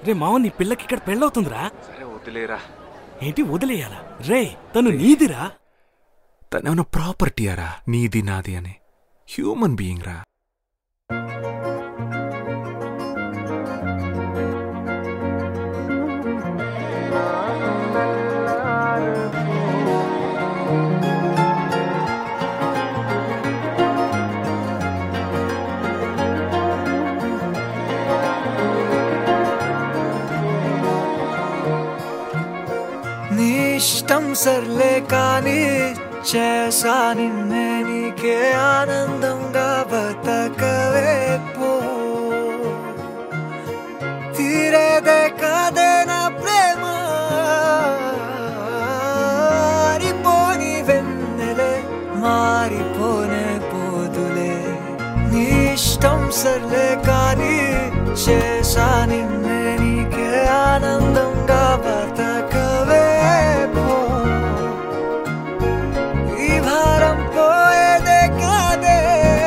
రే మావ నీ పిల్లకి ఇక్కడ పెళ్ళవుతుందిరా సరే వదిలేరా ఏంటి వదిలేయాలా రే తను నీదిరా తనేమన్నా ప్రాపర్టీయారా నీది నాది అని హ్యూమన్ బీయింగ్ రా నీ ఇష్టం సర్లే కానీ చేసా నిన్నే నీకే ఆనందంగా బతకవే పో తీరేదే కాదే నా ప్రేమ మారిపోని వెన్నెలే మారిపోనే పోదులే నీ ఇష్టం సర్లే కానీ చేసా నిన్నే నీకే ఆనందంగా బతకవే పో ఈ భారం పోయేదే కాదే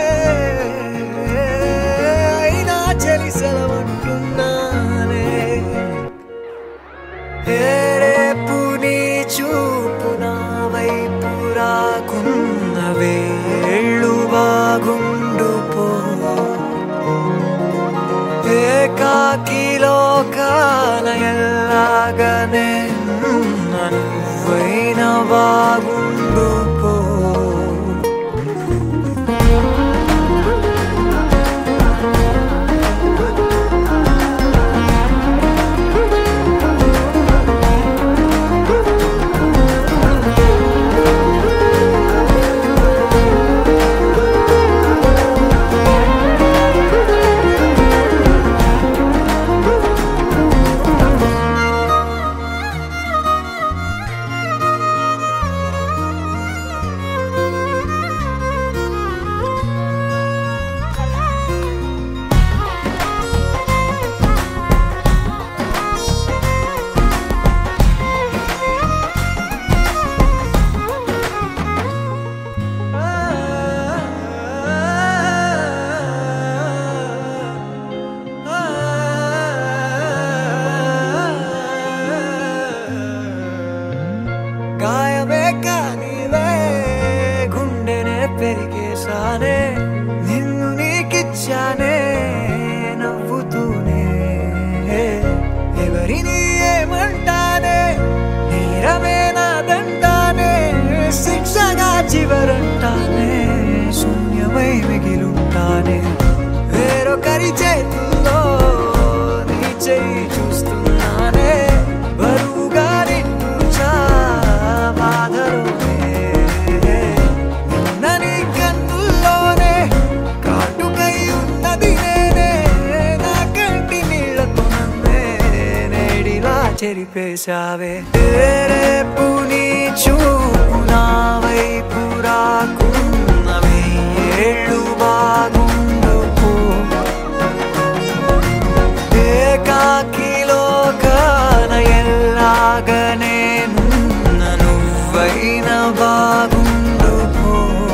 అయినా చలి సెలవంటున్నానే రేపు నీ చూపు నా వైపు రాకున్నవే ఏళ్ళు బాగుండు పో ఏకాకిలో కాన ఎల్లాగనే నువ్వైన బాగుండు పో గాయమే కానివే గుండెనే పెరిగేశానే నిన్ను నీకిచ్చానే నవ్వుతూనే ఎవరిని ఏమంటానే నేరమే నాదంటానే శిక్షగా చివరంటానే శూన్యమై మిగిలుంటానే వేరొకరి చేతుల్లో నీ చెయ్యి చూస్తున్నానే బరువుగా నిట్టూర్చా బాధలోనే నిన్న నీ కన్నుల్లోనే కాటుకై ఉన్నది నేనే నా కంటి నీళ్లతో నన్నే నేడిలా చెరిపేశావే రేపు నీ చూపు నా వైపు రాకున్నవే ఏళ్ళు బాగుండు పో ఏకాకిలో కాన ఎల్లాగనే నున్న నువ్వైన బాగుండు పో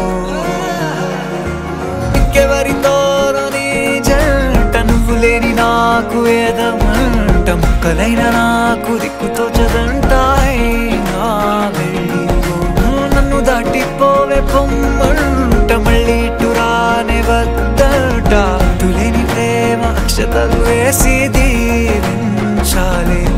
ఇంకెవరితోనో నీ జంట నువ్వు లేని నాకు ఏదమంట ముక్కలైన నాకు దిక్కుతో చదంటాయి నా వెళ్ళిపో. నన్ను దాటిపోవే పొమ్మంట మళ్ళీ ఇటు రానే వద్దట తులేని ప్రేమ అక్షతలు వేసి దీవించాలి